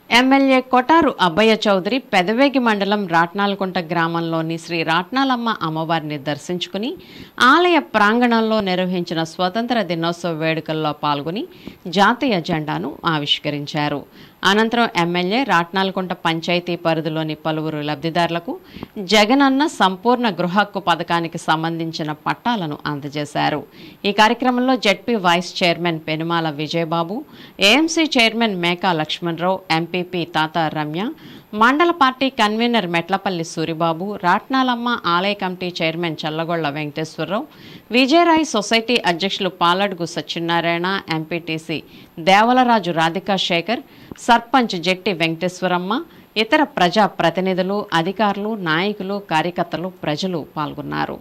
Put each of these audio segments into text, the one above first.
MLA Kotaru Abbayya Chowdary Pedavegi మండలం రాట్నాలకుంట గ్రామంలోని శ్రీ రాట్నాలమ్మ అమ్మవారిని దర్శించుకుని ఆలయ ప్రాంగణంలో నిర్వహించిన స్వతంత్ర దినోత్సవ వేడుకల్లో పాల్గొని జాతీయ జెండాను ఆవిష్కరించారు అనంతరం ఎమ్మెల్యే రాట్నాలకుంట పంచాయతీ పరిధిలోని పలువురు లబ్ధిదారులకు జగనన్న సంపూర్ణ గృహ హక్కు పథకానికి సంబంధించిన పట్టాలను అందజేశారు ఈ కార్యక్రమంలో ZP vice chairman Penumala Vijayababu AMC chairman Meka Lakshmanarao MPP Tata Ramya మండల పార్టీ కన్వీనర్ మెట్లపల్లి సూరిబాబు రాట్నాలమ్మ ఆలయ committee chairman Challagolla Venkateswararao Vijayarai society అధ్యక్షులు పాలడుగు సత్యనారాయణ ఎంపీటీసీ దేవలరాజు రాధికా శేఖర్ సర్పంచ్ జెట్టి వెంకటేశ్వరమ్మ ఇతర ప్రజా ప్రతినిధులు అధికారులు నాయకులు కార్యకర్తలు ప్రజలు పాల్గొన్నారు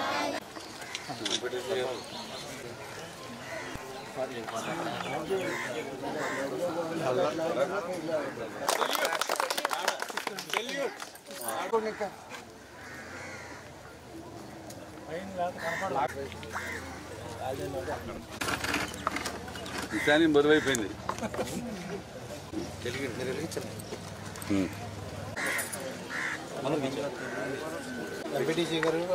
ఈశాన్యం బరువైపోయింది ఉమ్. ఎంపీటీసీ గారు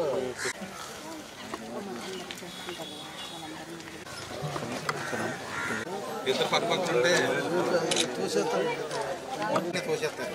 ఇద్దరు పక్క పక్కన ఉంటే తోసేస్తారు మొత్తం తోసేస్తారు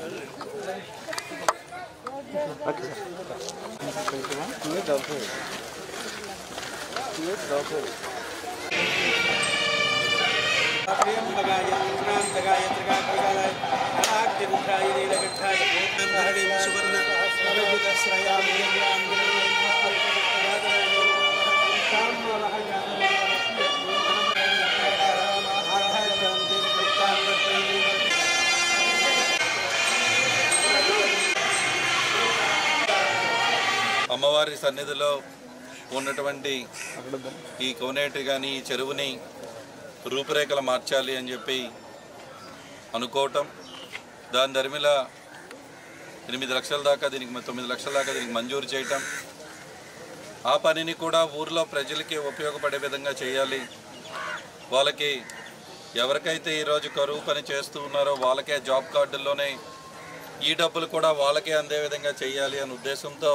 అమ్మవారి సన్నిధిలో ఉన్నటువంటి ఈ కోనేటి కానీ ఈ చెరువుని రూపురేఖలు మార్చాలి అని చెప్పి అనుకోవటం దాని ధర్మిల ఎనిమిది లక్షల దాకా దీనికి మ- తొమ్మిది లక్షల దాకా దీనికి మంజూరు చేయటం ఆ పనిని కూడా ఊర్లో ప్రజలకి ఉపయోగపడే విధంగా చేయాలి వాళ్ళకి ఎవరికైతే ఈరోజు కరువు పని చేస్తూ ఉన్నారో వాళ్ళకే జాబ్ కార్డుల్లోనే ఈ డబ్బులు కూడా వాళ్ళకే అందే విధంగా చేయాలి అనే ఉద్దేశంతో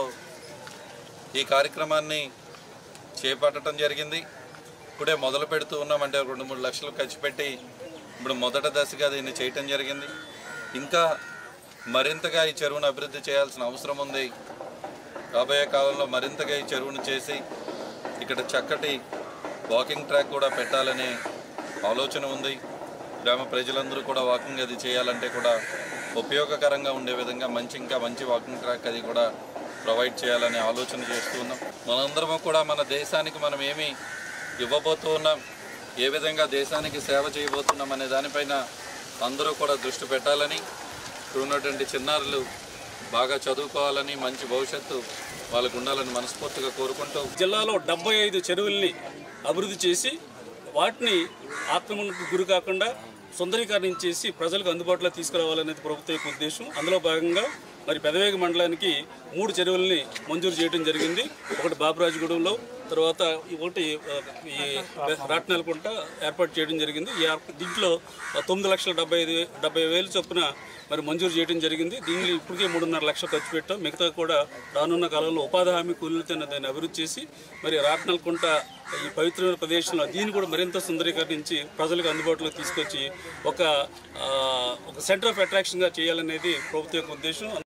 ఈ కార్యక్రమాన్ని చేపట్టడం జరిగింది ఇప్పుడే మొదలు పెడుతూ ఉన్నామంటే రెండు మూడు లక్షలు ఖర్చు పెట్టి ఇప్పుడు మొదట దశగా దీన్ని చేయటం జరిగింది ఇంకా మరింతగా ఈ చెరువును అభివృద్ధి చేయాల్సిన అవసరం ఉంది రాబోయే కాలంలో మరింతగా ఈ చెరువును చేసి ఇక్కడ చక్కటి వాకింగ్ ట్రాక్ కూడా పెట్టాలనే ఆలోచన ఉంది గ్రామ ప్రజలందరూ కూడా వాకింగ్ అది చేయాలంటే కూడా ఉపయోగకరంగా ఉండే విధంగా మంచి ఇంకా మంచి వాకింగ్ ట్రాక్ అది కూడా ప్రొవైడ్ చేయాలనే ఆలోచన చేస్తూ ఉన్నాం మనందరము కూడా మన దేశానికి మనం ఏమి ఇవ్వబోతూ ఉన్నాం ఏ విధంగా దేశానికి సేవ చేయబోతున్నాం అనే దానిపైన అందరూ కూడా దృష్టి పెట్టాలని ఇక్కడ ఉన్నటువంటి చిన్నారులు బాగా చదువుకోవాలని మంచి భవిష్యత్తు వాళ్ళకు ఉండాలని మనస్ఫూర్తిగా కోరుకుంటూ జిల్లాలో డెబ్బై ఐదు చెరువుల్ని అభివృద్ధి చేసి వాటిని ఆక్రమణకు గురి కాకుండా సుందరీకరణ చేసి ప్రజలకు అందుబాటులో తీసుకురావాలనేది ప్రభుత్వ యొక్క ఉద్దేశం అందులో భాగంగా మరి పెదవేగ మండలానికి మూడు చెరువుల్ని మంజూరు చేయడం జరిగింది ఒకటి బాబురాజుగూడెంలో తర్వాత ఒకటి ఆ, ఈ రాట్నాలకుంట ఏర్పాటు చేయడం జరిగింది ఈ ఏర్ప- దీంట్లో ఆ, తొమ్మిది లక్షల డెబ్బై ఐదు డెబ్బై వేలు చొప్పున మరి మంజూరు చేయడం జరిగింది దీనిలో ఇప్పటికే మూడున్నర లక్షలు ఖర్చు పెట్టాం మిగతా కూడా రానున్న కాలంలో ఉపాధి హామీ కూలీలతో దాన్ని అభివృద్ధి చేసి మరి రాట్నల్కుంట ఈ పవిత్రమైన ప్రదేశంలో దీన్ని కూడా మరింత సుందరీకరించి ప్రజలకు అందుబాటులోకి తీసుకొచ్చి ఒక ఆ, ఒక సెంటర్ ఆఫ్ అట్రాక్షన్గా చేయాలనేది ప్రభుత్వ యొక్క ఉద్దేశం